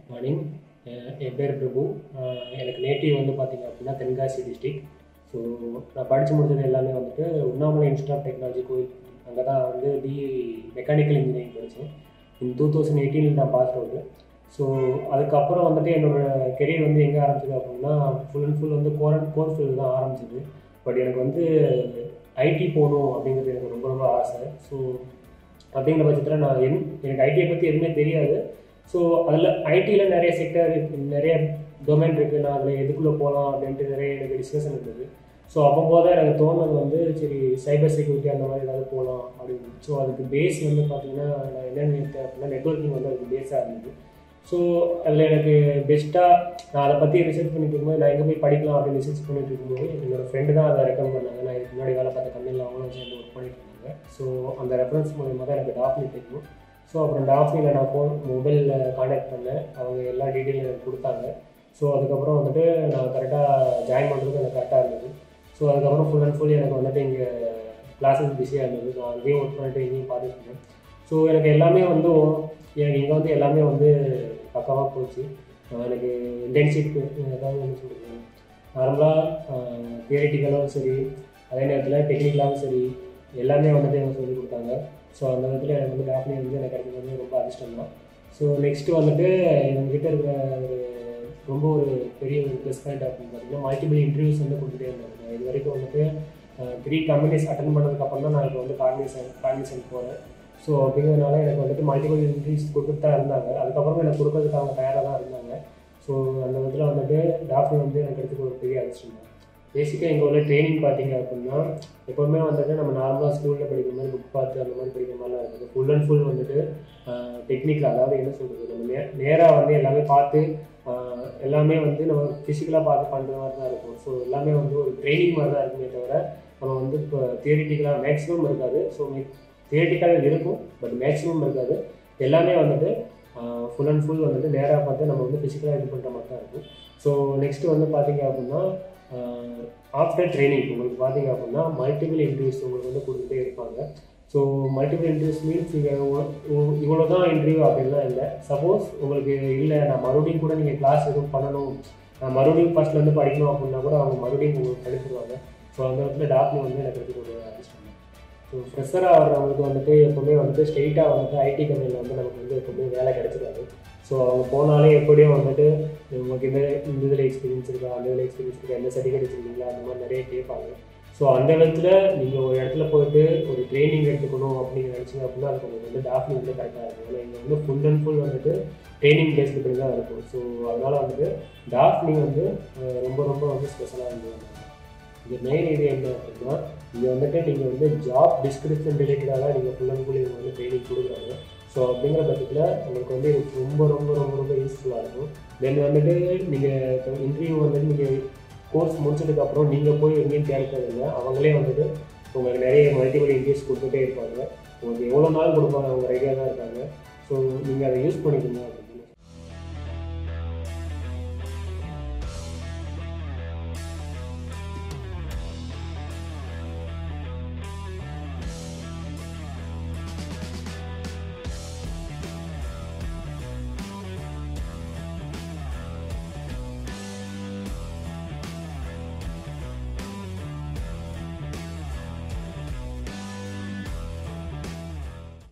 morning என் பேர் பிரபு அஹ் எனக்கு native வந்து பார்த்தீங்க அப்படின்னா தென்காசி டிஸ்ட்ரிக் ஸோ நான் படித்து முடிச்சது எல்லாமே வந்துட்டு உண்ணாமலை இன்ஸ்டியூட் ஆஃப் டெக்னாலஜி கோயில் அங்கே தான் வந்து பிஇ மெக்கானிக்கல் இன்ஜினியரிங் படித்தேன் இன் டூ தௌசண்ட் எயிட்டீனில் நான் பாஸ் அவுட்டு ஸோ அதுக்கப்புறம் வந்துட்டு என்னோடய கெரியர் வந்து எங்கே ஆரம்பிச்சது அப்படின்னா ஃபுல் அண்ட் ஃபுல் வந்து கோர் கோர் ஃபீல்டு தான் ஆரம்பிச்சது பட் எனக்கு வந்து ஐடி போகணும் அப்படிங்கிறது எனக்கு ரொம்ப ரொம்ப ஆசை ஸோ அப்படிங்கிற பட்சத்தில் நான் என் எனக்கு ஐடியை பற்றி எதுவுமே தெரியாது ஸோ அதில் ஐடியில் நிறைய செக்டர் நிறைய டொமைன் இருக்குது நான் அதில் எதுக்குள்ளே போகலாம் அப்படின்ட்டு நிறைய எனக்கு டிஸ்கஷன் இருந்தது ஸோ அப்போ தான் எனக்கு தோணுது வந்து சரி சைபர் செக்யூரிட்டி அந்த மாதிரி ஏதாவது போகலாம் அப்படின்னு ஸோ அதுக்கு பேஸ் வந்து பார்த்தீங்கன்னா நான் என்ன நினைத்தேன் அப்படின்னா நெட்ஒர்க்கிங் வந்து அதுக்கு பேஸாக இருந்தது ஸோ அதில் எனக்கு பெஸ்ட்டாக நான் அதை பற்றி ரிசர்ச் பண்ணிட்டு இருக்கும்போது நான் எங்கே போய் படிக்கலாம் அப்படின்னு ரிசர்ச் பண்ணிட்டு இருக்கும்போது என்னோட ஃப்ரெண்டு தான் அதை ரெக்கமெண்ட் பண்ணாங்க நான் இதுக்கு முன்னாடி வேலை பார்த்த கம்பெனியில் அவங்களும் சேர்ந்து ஒர்க் பண்ணிட்டு இருந்தாங்க ஸோ அந்த ரெஃபரன்ஸ் மூலியமாக தான் எனக்கு டாஃப்னி தெரியும் ஸோ அப்புறம் டாஃப்னியில் நான் ஃபோன் மொபைலில் காண்டாக்ட் பண்ணேன் அவங்க எல்லா டீட்டெயிலும் எனக்கு கொடுத்தாங்க ஸோ அதுக்கப்புறம் வந்துட்டு நான் கரெக்டாக ஜாயின் பண்ணுறதுக்கு எனக்கு கரெக்டாக இருந்தது ஸோ அதுக்கப்புறம் ஃபுல் அண்ட் ஃபுல் எனக்கு வந்துட்டு இங்கே கிளாஸஸ் பிஸியாக இருந்தது நான் அங்கேயும் ஒர்க் பண்ணிட்டு இங்கேயும் பார்த்துட்டு இருந்தேன் ஸோ எனக்கு எல்லாமே வந்து எனக்கு இங்கே வந்து எல்லாமே வந்து பக்காவாக போச்சு அஹ் எனக்கு இன்டர்ன்ஷிப் ஏதாவது என்ன சொல்கிறது நார்மலாக தியரிட்டிக்கலாகவும் சரி அதே நேரத்தில் டெக்னிக்கலாகவும் சரி எல்லாமே வந்துட்டு எனக்கு சொல்லிக் கொடுத்தாங்க ஸோ அந்த விதத்தில் எனக்கு வந்து டேப்னி வந்து எனக்கு கிடைக்கிறது வந்து ரொம்ப அதிர்ஷ்டம் தான் ஸோ நெக்ஸ்ட்டு வந்துட்டு எங்ககிட்ட இருக்கிற ஒரு ரொம்ப ஒரு பெரிய ஒரு ப்ளஸ் பாயிண்ட் அப்படின்னு பார்த்தீங்கன்னா மல்டிபிள் இன்டர்வியூஸ் வந்து கொடுத்துட்டே இருந்தாங்க நான் இது வரைக்கும் வந்துட்டு த்ரீ கம்பெனிஸ் அட்டன் பண்ணதுக்கப்புறம் தான் நான் இப்போ வந்து கார்னிசன் கார்னிசன் போகிறேன் ஸோ அப்படிங்கிறதுனால எனக்கு வந்துட்டு மல்டிபிள் இன்டர்வியூஸ் கொடுத்துட்டு தான் இருந்தாங்க அதுக்கப்புறம் எனக்கு கொடுக்கறதுக்கு அவங்க தயாராக தான் இருந்தாங்க ஸோ அந்த விதத்தில் வந்துட்டு டாக்டர் வந்து எனக்கு எடுத்துக்க ஒரு பெரிய அதிர்ஷ்டம் தான் பேசிக்காக இங்கே உள்ள ட்ரைனிங் பார்த்தீங்க அப்படின்னா எப்போவுமே வந்துட்டு நம்ம நார்மலாக ஸ்கூலில் படிக்கிற மாதிரி புக் பார்த்து அந்த மாதிரி படிக்கிற மாதிரிலாம் இருக்குது ஃபுல் அண்ட் ஃபுல் வந்துட்டு டெக்னிக்கல் அதாவது என்ன சொல்கிறது நம்ம நே நேராக வந்து எல்லாமே பார்த்து ஆஹ் எல்லாமே வந்து நம்ம ஃபிசிக்கலாக பார்த்து பண்ணுற மாதிரி தான் இருக்கும் ஸோ எல்லாமே வந்து ஒரு ட்ரைனிங் மாதிரி தான் இருக்குமே தவிர நம்ம வந்து இப்போ தியரிட்டிக்கலாக மேக்ஸிமம் இருக்காது ஸோ தியரிட்டிக்கலாக இருக்கும் பட் மேக்ஸிமம் இருக்காது எல்லாமே வந்துட்டு ஃபுல் அண்ட் ஃபுல் வந்துட்டு நேராக பார்த்து நம்ம வந்து ஃபிசிக்கலாக இது பண்ணுற மாதிரி தான் இருக்கும் ஸோ நெக்ஸ்ட்டு வந்து பார்த்தீங்க அப்படின்னா ஆஃப்டர் ட்ரைனிங் உங்களுக்கு பார்த்தீங்க அப்படின்னா மல்டிபிள் இன்டர்வியூஸ் உங்களுக்கு வந்து கொடுத்துட்டே இருப்பாங்க ஸோ மல்டிபிள் இன்டர்வியூஸ் மீன்ஸ் நீங்கள் இவ்வளோ தான் இன்டர்வியூ அப்படின்லாம் இல்லை சப்போஸ் உங்களுக்கு இல்லை நான் மறுபடியும் கூட நீங்கள் கிளாஸ் எதுவும் பண்ணணும் நான் மறுபடியும் ஃபஸ்ட்லேருந்து படிக்கணும் அப்படின்னா கூட அவங்க மறுபடியும் உங்களுக்கு படிச்சிருவாங்க ஸோ அந்த இடத்துல டாக்டர் வந்து எனக்கு எடுத்து ஒரு அதிர்ஷ்டம் தான் ஸோ ஃப்ரெஷராக வர்றவங்களுக்கு வந்துட்டு எப்போவுமே வந்துட்டு ஸ்ட்ரெயிட்டாக வந்துட்டு ஐடி கம்பெனியில் வந்து நமக்கு வந்து எப்போவுமே வேலை கிடைச்சிடாது ஸோ அவங்க போனாலே எப்படியும் வந்துட்டு உங்களுக்கு இந்த இந்த இதில் எக்ஸ்பீரியன்ஸ் இருக்கா அந்த இதில் எக்ஸ்பீரியன்ஸ் இருக்கா எந்த சர்டிஃபிகேட் வச்சுருக்கீங்களா அந்த மாதிரி நிறைய கேட்பாங்க ஸோ அந்த விதத்தில் நீங்கள் ஒரு இடத்துல போயிட்டு ஒரு ட்ரைனிங் எடுத்துக்கணும் அப்படின்னு நினச்சிங்க அப்படின்னா அதுக்கு உங்களுக்கு வந்து டாக்டர் வந்து கரெக்டாக இருக்கும் ஏன்னா இங்கே வந்து ஃபுல் அண்ட் ஃபுல் வந்துட்டு ட்ரைனிங் பேஸ்டு பண்ணி தான் இருக்கும் ஸோ அதனால் வந்துட்டு டாக்டர் வந்து அஹ், ரொம்ப ரொம்ப வந்து ஸ்பெஷலாக இருந்தது இது மெயின் இது என்ன அப்படின்னா இங்கே வந்துட்டு நீங்கள் வந்து ஜாப் டிஸ்கிரிப்ஷன் ரிலேட்டடாக தான் நீங்கள் ஃபுல் அண்ட் ஃபுல் இவங்க வந்து ட்ரைனிங் கொடுக்குறாங்க ஸோ அப்படிங்கிற பட்சத்தில் உங்களுக்கு வந்து இது ரொம்ப ரொம்ப ரொம்ப ரொம்ப யூஸ்ஃபுல்லாக இருக்கும் தென் வந்துட்டு நீங்கள் இன்டர்வியூ வந்துட்டு நீங்கள் கோர்ஸ் முடிச்சதுக்கப்புறம் நீங்கள் போய் எங்கேயும் தேடிக்கிறதில்ல அவங்களே வந்துட்டு உங்களுக்கு நிறைய மல்டிபிள் இன்ட்ரெஸ்ட் கொடுத்துட்டே இருப்பாங்க உங்களுக்கு எவ்வளோ நாள் கொடுப்பாங்க அவங்க ரெடியாக தான் இருக்காங்க ஸோ நீங்கள் அதை யூஸ் பண்ணிக்கணும் அப்படின்னு